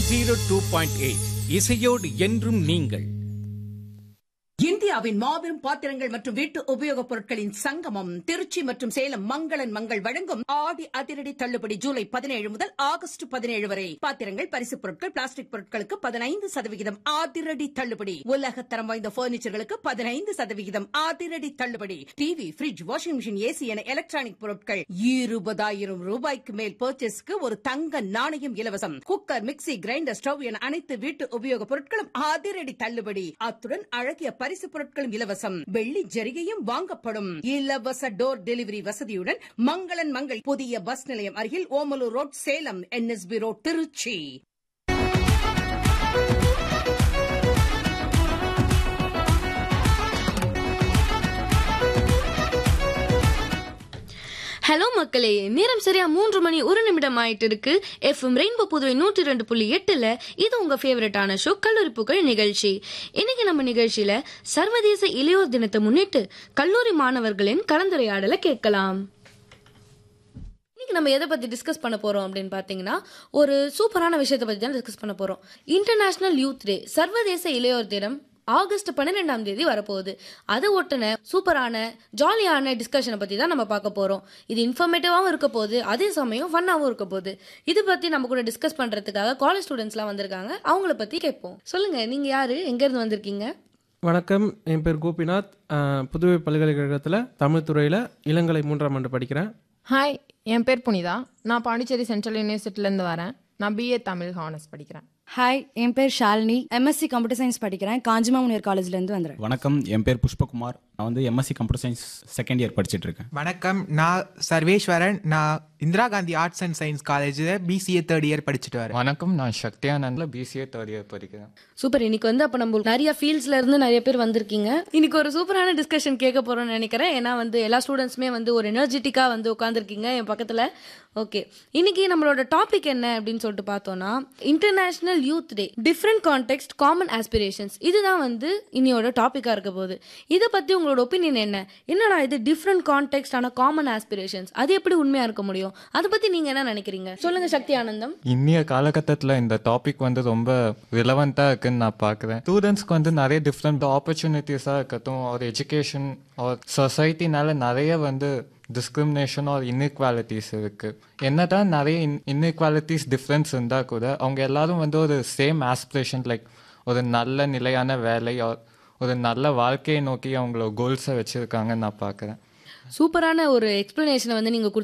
zero two point eight இசையோடு என்றும் நீங்கள் இந்தியாவின் மாபெரும் பாத்திரங்கள் மற்றும் வீட்டு உபயோகப் பொருட்களின் சங்கமம் திருச்சி மற்றும் சேலம் மங்களன் மங்கள் வழங்கும் ஆடி அதிரடி தள்ளுபடி ஜூலை பதினேழு முதல் ஆகஸ்ட் பதினேழு வரை பாத்திரங்கள் பரிசுப் பொருட்கள் பிளாஸ்டிக் பொருட்களுக்கு பதினைந்து சதவிகிதம் அதிரடி தள்ளுபடி உலகத்தரம் வாய்ந்த பர்னிச்சர்களுக்கு பதினைந்து சதவிகிதம் அதிரடி தள்ளுபடி TV fridge washing machine AC என எலக்ட்ரானிக் பொருட்கள் இருபதாயிரம் ரூபாய்க்கு மேல் பர்ச்சேஸ்க்கு ஒரு தங்க நாணயம் இலவசம் குக்கர் மிக்ஸி கிரைண்டர் ஸ்டவ் என அனைத்து வீட்டு உபயோகப் பொருட்களும் அதிரடி தள்ளுபடி அத்துடன் அழகிய பரிசு பொருட்களும் இலவசம் வெள்ளி ஜரிகையும் வாங்கப்படும் இலவச டோர் டெலிவரி வசதியுடன் மங்களன் மங்கள் புதிய பஸ் நிலையம் அருகில் Omalur road Salem NSB road Trichy hello மக்களே நேரம் சரியா மூன்று மணி ஒரு நிமிடம் ஆயிட்டு இருக்கு எஃப்எம் ரெயின்போ புதுவை நூற்றி ரெண்டு புள்ளி எட்டுல இது உங்க ஃபேவரட்டான ஷோ கல்லூரி புகழ் நிகழ்ச்சி இன்னைக்கு நம்ம நிகழ்ச்சியில சர்வதேச இளையோர் தினத்தை முன்னிட்டு கல்லூரி மாணவர்களின் கலந்துரையாடலை கேட்கலாம் இன்னைக்கு நம்ம எதை பத்தி டிஸ்கஸ் பண்ண போறோம் அப்படின்னு பாத்தீங்கன்னா ஒரு சூப்பரான விஷயத்தை பத்தி தான் டிஸ்கஸ் பண்ண போறோம் இன்டர்நேஷனல் யூத் டே சர்வதேச இளையோர் தினம் ஆகஸ்ட் பன்னிரெண்டாம் தேதி வரப்போகுது அதை ஒட்டின சூப்பரான ஜாலியான டிஸ்கஷனை பற்றி தான் நம்ம பார்க்க போகிறோம் இது இன்ஃபர்மேட்டிவாகவும் இருக்க போகுது அதே சமயம் ஃபன்னாகவும் இருக்க போகுது இது பற்றி நம்ம கூட டிஸ்கஸ் பண்ணுறதுக்காக காலேஜ் ஸ்டூடெண்ட்ஸ்லாம் வந்திருக்காங்க அவங்கள பற்றி கேட்போம் சொல்லுங்கள் நீங்கள் யார் எங்கேருந்து வந்திருக்கீங்க வணக்கம் என் பேர் கோபிநாத் அஹ், புதுவை பல்கலைக்கழகத்தில் தமிழ் துறையில் இளங்கலை மூன்றாம் ஆண்டு படிக்கிறேன் ஹாய் என் பேர் புனிதா நான் பாண்டிச்சேரி சென்ட்ரல் யூனிவர்சிட்டிலேருந்து வரேன் நான் பிஏ தமிழ் ஹானர்ஸ் படிக்கிறேன் ஹாய் என் பேர் ஷாலினி எம்எஸ்சி கம்ப்யூட்டர் சயின்ஸ் படிக்கிறேன் காஞ்சிமா முனியர் காலேஜ்லேருந்து வந்துடுறேன் வணக்கம் என் பேர் புஷ்பகுமார் நான் வந்து MSc computer science second year படிச்சிட்டு இருக்கேன் வணக்கம் நான் சர்வேஸ்வரன் நான் Indira Gandhi arts and science காலேஜில் பிசிஏ தேர்ட் இயர் படிச்சுட்டு வரேன் வணக்கம் நான் சக்தியானந்தில் பிசிஏ தேர்ட் இயர் படிக்கிறேன் சூப்பர் இன்னைக்கு வந்து அப்போ நம்ம நிறைய ஃபீல்ட்ஸ்ல இருந்து நிறைய பேர் வந்திருக்கீங்க இன்னைக்கு ஒரு சூப்பரான டிஸ்கஷன் கேட்க போறோம்னு நினைக்கிறேன் ஏன்னா வந்து எல்லா ஸ்டூடெண்ட்ஸுமே வந்து ஒரு எனர்ஜெட்டிக்காக வந்து உட்காந்துருக்கீங்க என் பக்கத்தில் ஓகே இன்னைக்கு நம்மளோட டாபிக் என்ன அப்படின்னு சொல்லிட்டு பார்த்தோம்னா international youth day different context common aspirations இதுதான் வந்து இன்னையோட டாப்பிக்காக இருக்க போகுது இதை பற்றி உங்களோட ஒப்பீனியன் என்ன என்னடா இது டிஃப்ரெண்ட் கான்டெக்ட் ஆன காமன் ஆஸ்பிரேஷன்ஸ் அது எப்படி உண்மையாக இருக்க முடியும் அதை பற்றி நீங்கள் என்ன நினைக்கிறீங்க சொல்லுங்க சக்தி ஆனந்தம் இன்னைய காலகட்டத்தில் இந்த டாபிக் வந்து ரொம்ப ரிலவெண்ட்டாக இருக்குன்னு நான் பார்க்குறேன் ஸ்டூடெண்ட்ஸ்க்கு வந்து நிறைய டிஃப்ரெண்ட் ஆப்பர்ச்சுனிட்டிஸாக இருக்கட்டும் ஒரு எஜுகேஷன் ஒரு சொசைட்டினால நிறைய வந்து டிஸ்கிரிமினேஷன் ஒரு இன்இக்வாலிட்டிஸ் இருக்குது என்னதான் நிறைய இன் இன்இக்வாலிட்டிஸ் டிஃப்ரென்ஸ் இருந்தால் கூட அவங்க எல்லாரும் வந்து ஒரு சேம் ஆஸ்பிரேஷன் லைக் ஒரு நல்ல நிலையான வேலை or ஒரு நல்ல வாழ்க்கையை நோக்கி அவங்களோட கோல்ஸை வச்சுருக்காங்கன்னு நான் பார்க்குறேன் சூப்பரான ஒரு எக்ஸ்பிளனேஷனை வந்து நீங்கள்